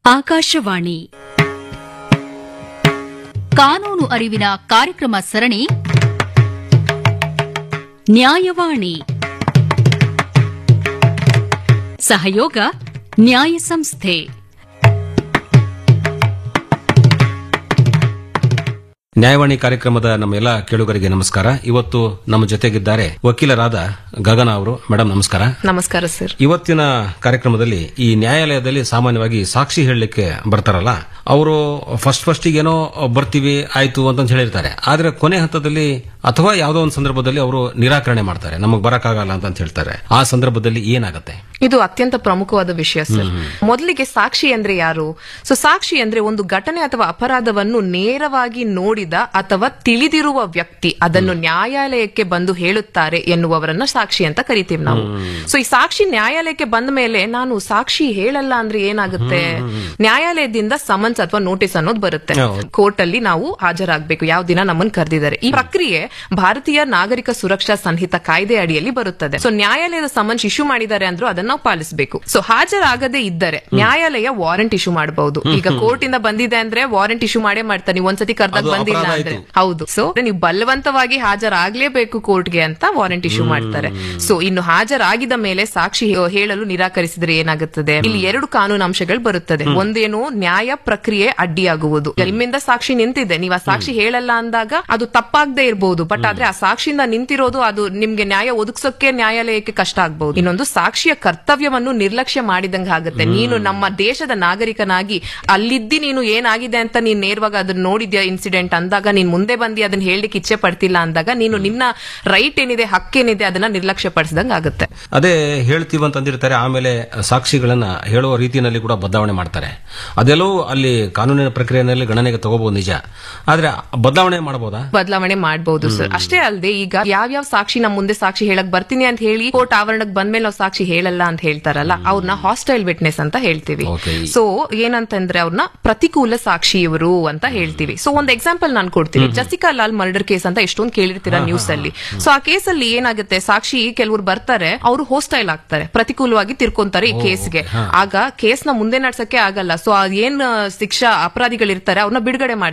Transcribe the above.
ಆಕಾಶವಾಣಿ ಕಾನೂನು ಅರಿವಿನ ಕಾರ್ಯಕ್ರಮ ಸರಣಿ ನ್ಯಾಯವಾಣಿ ಸಹಯೋಗ ನ್ಯಾಯ ಸಂಸ್ಥೆ ನ್ಯಾಯವಾಣಿ ಕಾರ್ಯಕ್ರಮದ ನಮ್ಮೆಲ್ಲ ಕೇಳುಗರಿಗೆ ನಮಸ್ಕಾರ ಇವತ್ತು ನಮ್ಮ ಜೊತೆಗಿದ್ದಾರೆ ವಕೀಲರಾದ ಗಗನ ಅವರು ಮೇಡಮ್ ನಮಸ್ಕಾರ ನಮಸ್ಕಾರ ಸರ್ ಇವತ್ತಿನ ಕಾರ್ಯಕ್ರಮದಲ್ಲಿ ಈ ನ್ಯಾಯಾಲಯದಲ್ಲಿ ಸಾಮಾನ್ಯವಾಗಿ ಸಾಕ್ಷಿ ಹೇಳಲಿಕ್ಕೆ ಬರ್ತಾರಲ್ಲ ಅವರು ಫಸ್ಟ್ ಫಸ್ಟ್ ಏನೋ ಬರ್ತೀವಿ ಆಯ್ತು ಅಂತ ಹೇಳಿರ್ತಾರೆ ಆದ್ರೆ ಕೊನೆ ಹಂತದಲ್ಲಿ ಅಥವಾ ಯಾವುದೋ ಒಂದು ಸಂದರ್ಭದಲ್ಲಿ ಅವರು ನಿರಾಕರಣೆ ಮಾಡ್ತಾರೆ ನಮಗ್ ಬರಕ್ಕಾಗಲ್ಲ ಅಂತ ಹೇಳ್ತಾರೆ ಆ ಸಂದರ್ಭದಲ್ಲಿ ಏನಾಗುತ್ತೆ ಇದು ಅತ್ಯಂತ ಪ್ರಮುಖವಾದ ವಿಷಯ ಸರ್ ಮೊದಲಿಗೆ ಸಾಕ್ಷಿ ಅಂದ್ರೆ ಯಾರು ಸೊ ಸಾಕ್ಷಿ ಅಂದ್ರೆ ಒಂದು ಘಟನೆ ಅಥವಾ ಅಪರಾಧವನ್ನು ನೇರವಾಗಿ ನೋಡಿದ ಅಥವಾ ತಿಳಿದಿರುವ ವ್ಯಕ್ತಿ ಅದನ್ನು ನ್ಯಾಯಾಲಯಕ್ಕೆ ಬಂದು ಹೇಳುತ್ತಾರೆ ಎನ್ನುವವರನ್ನ ಸಾಕ್ಷಿ ಅಂತ ಕರಿತೀವಿ ನಾವು ಸೊ ಈ ಸಾಕ್ಷಿ ನ್ಯಾಯಾಲಯಕ್ಕೆ ಬಂದ ಮೇಲೆ ನಾನು ಸಾಕ್ಷಿ ಹೇಳಲ್ಲ ಅಂದ್ರೆ ಏನಾಗುತ್ತೆ ನ್ಯಾಯಾಲಯದಿಂದ ಸಮನ್ಸ್ ಅಥವಾ ನೋಟಿಸ್ ಅನ್ನೋದು ಬರುತ್ತೆ ಹೌದು. ಕೋರ್ಟ್ ಅಲ್ಲಿ ನಾವು ಹಾಜರಾಗಬೇಕು ಯಾವ ದಿನ ನಮ್ಮನ್ನು ಕರೆದಿದ್ದಾರೆ ಈ ಪ್ರಕ್ರಿಯೆ ಭಾರತೀಯ ನಾಗರಿಕ ಸುರಕ್ಷಾ ಸಂಹಿತ ಕಾಯ್ದೆ ಅಡಿಯಲ್ಲಿ ಬರುತ್ತದೆ ಸೊ ನ್ಯಾಯಾಲಯದ ಸಮನ್ಸ್ ಇಶ್ಯೂ ಮಾಡಿದ್ದಾರೆ ಅಂದ್ರೂ ಅದನ್ನ ನಾವು ಪಾಲಿಸಬೇಕು ಸೊ ಹಾಜರಾಗದೇ ಇದ್ದರೆ ನ್ಯಾಯಾಲಯ ವಾರೆಂಟ್ ಇಶ್ಯೂ ಮಾಡಬಹುದು ಈಗ ಕೋರ್ಟ್ ಇಂದ ಬಂದಿದೆ ಅಂದ್ರೆ ವಾರೆಂಟ್ ಇಶ್ಯೂ ಮಾಡೇ ಮಾಡ್ತಾರೆ ನೀವು ಒಂದ್ಸತಿ ಕರ್ದಾಗ ಅದು ಬಂದಿಲ್ಲ ಅಪರಾಧ ಅಂದ್ರೆ ಆಯ್ತು. ಹೌದು ಸೊ ನೀವು ಬಲವಂತವಾಗಿ ಹಾಜರಾಗ್ಲೇಬೇಕು ಕೋರ್ಟ್ಗೆ ಅಂತ ವಾರೆಂಟ್ ಇಶ್ಯೂ ಮಾಡ್ತಾರೆ ಸೊ ಇನ್ನು ಹಾಜರಾಗಿದ ಮೇಲೆ ಸಾಕ್ಷಿ ಹೇ- ಹೇಳಲು ನಿರಾಕರಿಸಿದ್ರೆ ಏನಾಗುತ್ತದೆ ಇಲ್ಲಿ ಎರಡು ಕಾನೂನು ಅಂಶಗಳು ಬರುತ್ತದೆ ಒಂದೇನು ನ್ಯಾಯ ಪ್ರಕ್ರಿಯೆ ಅಡ್ಡಿಯಾಗುವುದು ನಿಮ್ಮಿಂದ ಸಾಕ್ಷಿ ನಿಂತಿದೆ ನೀವು ಆ ಸಾಕ್ಷಿ ಹೇಳಲ್ಲ ಅಂದಾಗ ಅದು ತಪ್ಪಾಗದೆ ಇರಬಹುದು ಬಟ್ ಆದ್ರೆ ಆ ಸಾಕ್ಷಿಯಿಂದ ನಿಂತಿರೋದು ಅದು ನಿಮ್ಗೆ ನ್ಯಾಯ ಒದಗಿಸೋಕೆ ನ್ಯಾಯಾಲಯಕ್ಕೆ ಕಷ್ಟ ಆಗಬಹುದು ಇನ್ನೊಂದು ಸಾಕ್ಷಿಯ ಕರ್ತವ್ಯವನ್ನು ನಿರ್ಲಕ್ಷ್ಯ ಮಾಡಿದಂಗೆ ಆಗುತ್ತೆ ನೀನು ನಮ್ಮ ದೇಶದ ನಾಗರಿಕನಾಗಿ ಅಲ್ಲಿದ್ದಿ ನೀನು ಏನಾಗಿದೆ ಅಂತ ನೀನ್ ನೇರವಾಗಿ ಅದನ್ನ ನೋಡಿದ್ಯಾ ಇನ್ಸಿಡೆಂಟ್ ಅಂದಾಗ ನೀನ್ ಮುಂದೆ ಬಂದು ಅದನ್ನ ಹೇಳಲಿಕ್ಕೆ ಇಚ್ಛೆ ಪಡ್ತಿಲ್ಲ ಅಂದಾಗ ನೀನು ನಿನ್ನ ರೈಟ್ ಏನಿದೆ ಹಕ್ಕೇನಿದೆ ಅದನ್ನ ನಿರ್ಲಕ್ಷ್ಯ ಪಡಿಸಿದಂಗೆ ಆಗುತ್ತೆ ಅದೇ ಹೇಳ್ತೀವಿ ಅಂತ ಅಂದಿರ್ತಾರೆ ಆಮೇಲೆ ಸಾಕ್ಷಿಗಳನ್ನ ಹೇಳುವ ರೀತಿಯಲ್ಲಿ ಕೂಡ ಬದಲಾವಣೆ ಮಾಡ್ತಾರೆ ಅದೆಲ್ಲವೂ ಅಲ್ಲಿ ಕಾನೂನಿನ ಪ್ರಕ್ರಿಯೆಯಲ್ಲಿ ಗಣನೆಗೆ ತಗೋಬಹುದು ನಿಜ ಆದ್ರೆ ಬದಲಾವಣೆ ಮಾಡಬಹುದಾ ಬದಲಾವಣೆ ಮಾಡಬಹುದು ಸರ್ ಅಷ್ಟೇ ಅಲ್ಲದೆ ಈಗ ಯಾವ್ಯಾವ ಸಾಕ್ಷಿ ನಮ್ಮ ಮುಂದೆ ಸಾಕ್ಷಿ ಹೇಳಕ್ ಬರ್ತೀನಿ ಅಂತ ಹೇಳಿ ಕೋರ್ಟ್ ಆವರಣಕ್ಕೆ ಬಂದ್ಮೇಲೆ ನಾವು ಸಾಕ್ಷಿ ಹೇಳಲ್ಲ ಅಂತ ಹೇಳ್ತಾರಲ್ಲ ಅವ್ರನ್ನ ಹಾಸ್ಟೈಲ್ ವಿಟ್ನೆಸ್ ಅಂತ ಹೇಳ್ತೀವಿ Okay. ಸೊ ಏನಂತಂದ್ರೆ ಅವ್ರನ್ನ ಪ್ರತಿಕೂಲ ಸಾಕ್ಷಿ ಇವರು ಅಂತ ಹೇಳ್ತೀವಿ ಸೊ ಒಂದು ಎಕ್ಸಾಂಪಲ್ ನಾನು ಕೊಡ್ತೀನಿ ಜಸಿಕಾ ಲಾಲ್ ಮರ್ಡರ್ ಕೇಸ್ ಅಂತ ಎಷ್ಟೊಂದು ಕೇಳಿರ್ತೀರಾ ನ್ಯೂಸ್ ಅಲ್ಲಿ ಸೊ ಆ ಕೇಸಲ್ಲಿ ಏನಾಗುತ್ತೆ ಸಾಕ್ಷಿ ಕೆಲವರು ಬರ್ತಾರೆ ಅವರು ಹೋಸ್ಟೈಲ್ ಆಗ್ತಾರೆ ಪ್ರತಿಕೂಲವಾಗಿ ತಿರ್ಕೊಂತಾರೆ ಈ ಕೇಸ್ಗೆ ಆಗ ಕೇಸ್ನ ಮುಂದೆ ನಡ್ಸಕ್ಕೆ ಆಗಲ್ಲ ಸೊ ಏನ್ ಶಿಕ್ಷಾ ಅಪರಾಧಿಗಳಿರ್ತಾರೆ ಅವ್ರನ್ನ ಬಿಡುಗಡೆ ಮಾಡಿ